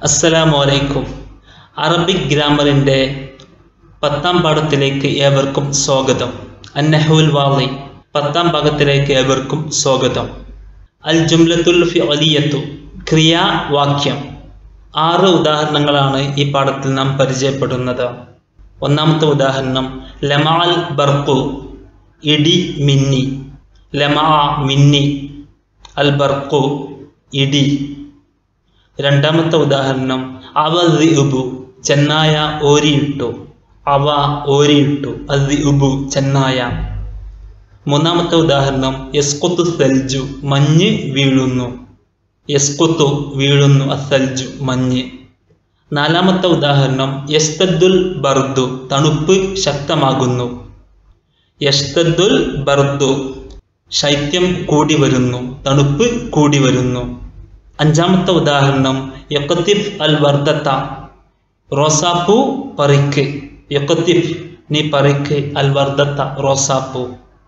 അസ്സലാമു അലൈക്കും അറബിക് ഗ്രാമറിൻ്റെ പത്താം പാഠത്തിലേക്ക് ഏവർക്കും സ്വാഗതം അന്നഹുൽ വാളി പത്താം ഭാഗത്തിലേക്ക് ഏവർക്കും സ്വാഗതം അൽ ജുംലത്തുൽ ഫിഅലിയത്തു ക്രിയാവാക്യം ആറ് ഉദാഹരണങ്ങളാണ് ഈ പാഠത്തിൽ നാം പരിചയപ്പെടുന്നത് ഒന്നാമത്തെ ഉദാഹരണം ലമാൽ ബർക്കു ഇടി മിന്നി ലമാ മിന്നി അൽ ബർക്കു ഇടി രണ്ടാമത്തെ ഉദാഹരണം അവ ഉബു ചെന്നായ ഓരിയിട്ടു അവ ഓരിയിട്ടു അത് ഉബു ചെന്നായ മൂന്നാമത്തെ ഉദാഹരണം യസ്കുത്തു സൽജു മഞ്ഞ് വീഴുന്നു യസ്കുത്തു വീഴുന്നു അസൽജു മഞ്ഞ് നാലാമത്തെ ഉദാഹരണം യസ്തദ്ദുൽ ബർദു തണുപ്പ് ശക്തമാകുന്നു യസ്തദ്ദുൽ ബർദു ശൈത്യം കൂടി വരുന്നു തണുപ്പ് കൂടി വരുന്നു അഞ്ചാമത്തെ ഉദാഹരണം യക്കത്തിഫ് അൽ വർദ്ധത്ത റോസാപ്പൂ പറിക്ക് യക്കത്തിഫ് നീ പറിക്ക് അൽ വർദ്ധത്ത റോസാപ്പൂ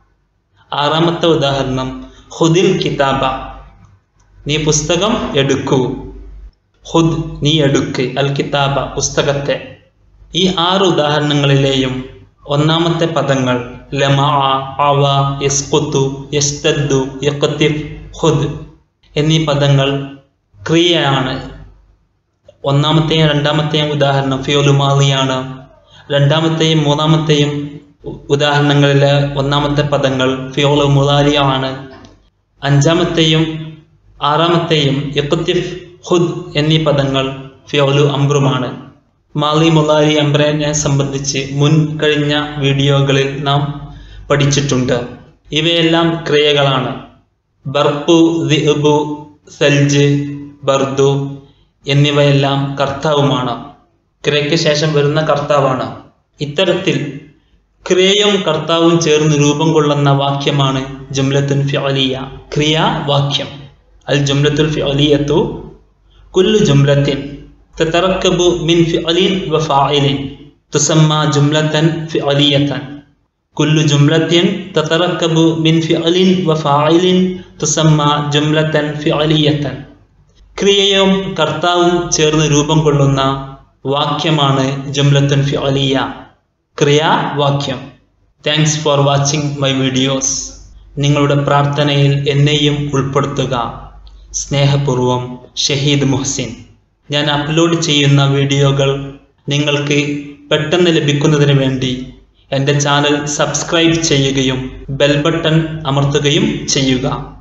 ആറാമത്തെ ഉദാഹരണം ഹുദിൽ കിതാബ നീ പുസ്തകം എടുക്കൂ ഹുദ് നീ എടുക്ക് അൽ കിതാബ പുസ്തകത്തെ ഈ ആറ് ഉദാഹരണങ്ങളിലെയും ഒന്നാമത്തെ പദങ്ങൾ ലമാ അവ യസ്കുത്തു യസ്തദ്ദു യക്കത്തിഫ് ഹുദ് എന്നീ പദങ്ങൾ ക്രിയയാണ് ഒന്നാമത്തെയും രണ്ടാമത്തെയും ഉദാഹരണം ഫിയോലുമാലിയാണ് രണ്ടാമത്തെയും മൂന്നാമത്തെയും ഉദാഹരണങ്ങളിലെ ഒന്നാമത്തെ പദങ്ങൾ ഫിയോലു മുലാലിയാണ് അഞ്ചാമത്തെയും ആറാമത്തെയും യക്കത്തിഫ് ഹുദ് എന്നീ പദങ്ങൾ ഫിയോലു അംബ്രുമാണ് മാലി മുലാരി അംബ്രനെ സംബന്ധിച്ച് മുൻ കഴിഞ്ഞ വീഡിയോകളിൽ നാം പഠിച്ചിട്ടുണ്ട് ഇവയെല്ലാം ക്രിയകളാണ് ബർപ്പു ദിബു സൽജ് ബർദു എന്നിവയെല്ലാം കർത്താവുമാണ് ക്രിയയ്ക്ക് ശേഷം വരുന്ന കർത്താവാണ് ഇത്തരത്തിൽ ക്രിയയും കർത്താവും ചേർന്ന് രൂപം കൊള്ളുന്ന വാക്യമാണ് ജുംലത്തുൻ ഫിഅലിയ ക്രിയാവാക്യം അൽ ജുംലത്തുൽ ഫിഅലിയത്തു കുല്ലു ജുംലത്തിൻ تتركب من فعل وفاعل تسمى جملة فعلية كل جملة تتركب من فعل وفاعل تسمى جملة فعلية ക്രിയയും കർത്താവും ചേർന്ന് രൂപം കൊള്ളുന്ന വാക്യമാണ് ജുംലത്തുൻ ഫിഅലിയ ക്രിയാവാക്യം thanks for watching my videos നിങ്ങളുടെ പ്രാർത്ഥനയിൽ എന്നെയും ഉൾപ്പെടുത്തുക സ്നേഹപൂർവം ഷഹീദ് മുഹസിൻ ഞാൻ അപ്ലോഡ് ചെയ്യുന്ന വീഡിയോകൾ നിങ്ങൾക്ക് പെട്ടെന്ന് ലഭിക്കുന്നതിന് വേണ്ടി എൻ്റെ ചാനൽ സബ്സ്ക്രൈബ് ചെയ്യുകയും ബെൽ ബട്ടൺ അമർത്തുകയും ചെയ്യുക